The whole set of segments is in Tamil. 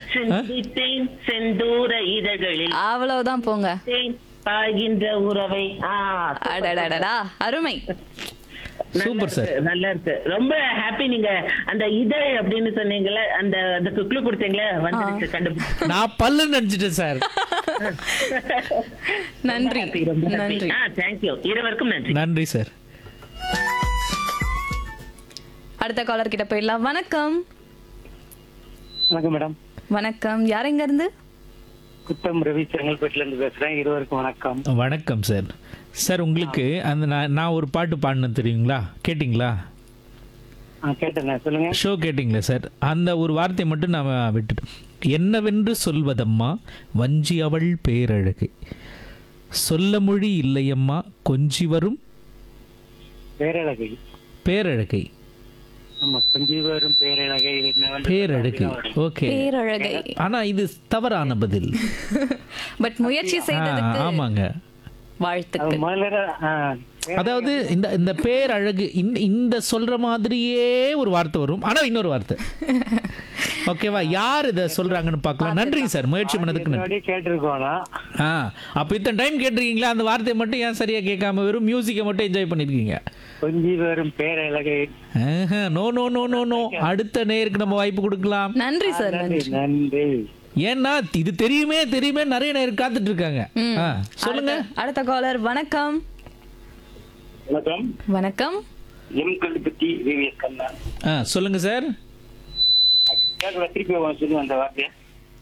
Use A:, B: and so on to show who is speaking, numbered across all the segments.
A: சிந்தித்தேன் செந்தூர இதழ்களில்
B: அவ்வளவுதான் போங்க
A: தேன் பாய்கின்ற உறவை ஆ,
B: அடடடடா அருமை
A: நல்லா
C: சூப்பர் சார்
A: இருக்கு, நல்லா இருக்கு ரொம்ப ஹாப்பி நீங்க அந்த இதழ் அப்படின்னு சொன்னீங்கல்ல அந்த அதுக்கு குழு கொடுத்தீங்களே வந்துருச்சு கண்டுபிடிச்சு
C: நான் பல்லு நினைச்சிட்டேன் சார்
B: நன்றி நன்றி
A: ஆ தேங்க்யூ இருவருக்கும் நன்றி
C: நன்றி சார்
B: அடுத்த காலர் கிட்ட போயிடலாம் வணக்கம்
D: வணக்கம் மேடம்
B: வணக்கம் யார் எங்க இருந்து
D: குத்தம் ரவி செங்கல்பேட்டில இருந்து பேசுறேன் இருவருக்கும் வணக்கம்
C: வணக்கம் சார் சார் உங்களுக்கு அந்த நான் நான் ஒரு பாட்டு பாடினேன் தெரியுங்களா கேட்டிங்களா
D: ஆ, கேட்டேண்ணே சொல்லுங்க
C: ஷோ கேட்டிங்களா சார் அந்த ஒரு வார்த்தையை மட்டும் நான் விட்டுட்டேன் என்னவென்று சொல்வதம்மா வஞ்சி அவள் பேரழகை சொல்ல மொழி இல்லையம்மா கொஞ்சி வரும்
D: பேரழகை
C: பேரழகை
D: ஆமா கொஞ்சம் வரும் பேரழகை இது என்ன வந்து
C: பேரழகை ஓகே
B: பேரழகை
C: ஆனா இது தவறான பதில்
B: பட் முயற்சி
C: ஆ,
B: செய்ததுக்கு
C: ஆமாங்க
B: வாழ்த்துக்கள்
D: முதல்ல ஆ,
C: அதாவது இந்த இந்த பேரழகு இந்த இந்த சொல்ற மாதிரியே ஒரு வார்த்தை வரும் ஆனா இன்னொரு வார்த்தை ஓகேவா யார் இதை சொல்றாங்கன்னு பார்க்கலாம் நன்றிங்க சார் முயற்சி பண்ணதுக்கு நன்றி
D: முன்னாடி கேட்டிருக்கோம்னா
C: ஆ அப்போ இத்தனை டைம் கேட்டிருக்கீங்களா அந்த வார்த்தையை மட்டும் ஏன் சரியா கேட்காம வெறும் மியூசிக்கை மட்டும் என்ஜாய் பண்ணிருக்கீங்க
D: கொஞ்சம் வரும் பேரழகை
C: no no no no no அடுத்த நேருக்கு நம்ம வாய்ப்பு கொடுக்கலாம்
B: நன்றி சார்
D: நன்றி
B: நன்றி
D: நன்றி
C: ஏன்னா இது தெரியுமே தெரியுமே நிறைய நேரம் காத்துட்டு இருக்காங்க ஆ, சொல்லுங்க
B: அடுத்த- அடுத்த காலர் வணக்கம்
D: வணக்கம்
B: வணக்கம்
D: எம் கல்பத்தி விவிஎஸ் கண்ணா
C: ஆ சொல்லுங்க சார்
D: கேட்கல திருப்பி சொல்லுங்க அந்த வார்த்தையை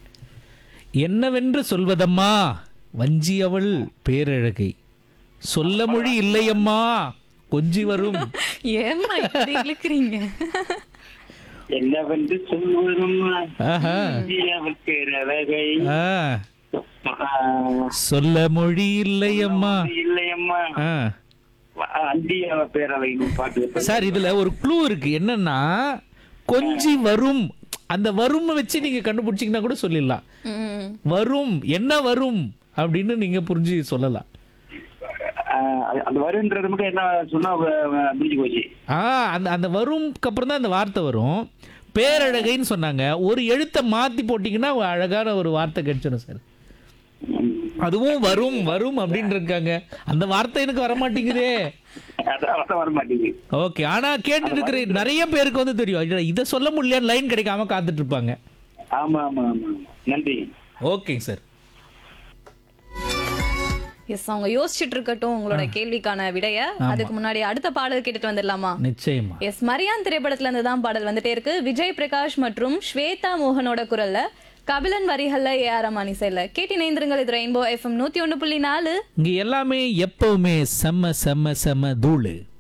C: என்னவென்று சொல்வதம்மா வஞ்சி அவள் பேரழகை சொல்ல மொழி இல்லையம்மா கொஞ்சி வரும்
B: ஏம்மா இப்படி இழுக்கிறீங்க
D: என்னவென்று சொல்வதும்
C: ஆஹா.
D: அவள் பேரழகை
C: ஆ,
D: ஆ,
C: சொல்ல மொழி இல்லையம்மா
D: இல்லையம்மா
C: ஆ.
D: அந்தியாவ பேரவை பாட்டு
C: சார் இதுல ஒரு க்ளூ இருக்கு என்னன்னா கொஞ்சி வரும் அந்த வரும் வச்சு நீங்க கண்டுபிடிச்சீங்கன்னா கூட சொல்லிடலாம்
B: ம்.
C: வரும் என்ன வரும் அப்படின்னு நீங்க புரிஞ்சு சொல்லலாம்
D: ஆஹ் அது- அந்த வருன்றது மட்டும் என்ன சொன்னா வ- வ- முடிஞ்சு போச்சு
C: ஆ அந்த அந்த வரும்க்கு அப்புறம் தான் அந்த வார்த்தை வரும் பேரழகைன்னு சொன்னாங்க ஒரு எழுத்தை மாத்தி போட்டீங்கன்னா ஒரு அழகான ஒரு வார்த்தை கிடைச்சிடும் சார் அதுவும் வரும் வரும் அப்படின்னு இருக்காங்க அந்த வார்த்தை எனக்கு வர மாட்டேங்குதே
D: அதான் அர்த்தம் வர மாட்டேங்குது
C: ஓகே ஆனா கேட்டுட்டு இருக்கிற நிறைய பேருக்கு வந்து தெரியும் ஐயோ, இதை சொல்ல முடியல லைன் கிடைக்காம காத்துட்டு இருப்பாங்க
D: ஆமா ஆமா ஆமா ஆமா. நன்றி
C: ஓகேங்க சார்
B: எஸ் அவங்க யோசிச்சுட்டு இருக்கட்டும் உங்களோட கேள்விக்கான விடைய அதுக்கு முன்னாடி அடுத்த பாடல் கேட்டுட்டு வந்துடலாமா
C: நிச்சயமா
B: எஸ் மரியான் திரைப்படத்துல இருந்து தான் பாடல் வந்துட்டே இருக்கு விஜய் பிரகாஷ் மற்றும் ஸ்வேதா மோகனோட குரல்ல கபிலன் வரிகள்ல ஏ ஆர் ரமானி செயல கேட்டி நேந்திரங்கள் இது ரெயின்போ எஃப்எம் நூத்தி ஒண்ணு புள்ளி நாலு
C: இங்க எல்லாமே எப்பவுமே செம்ம செம்ம செம்ம தூளு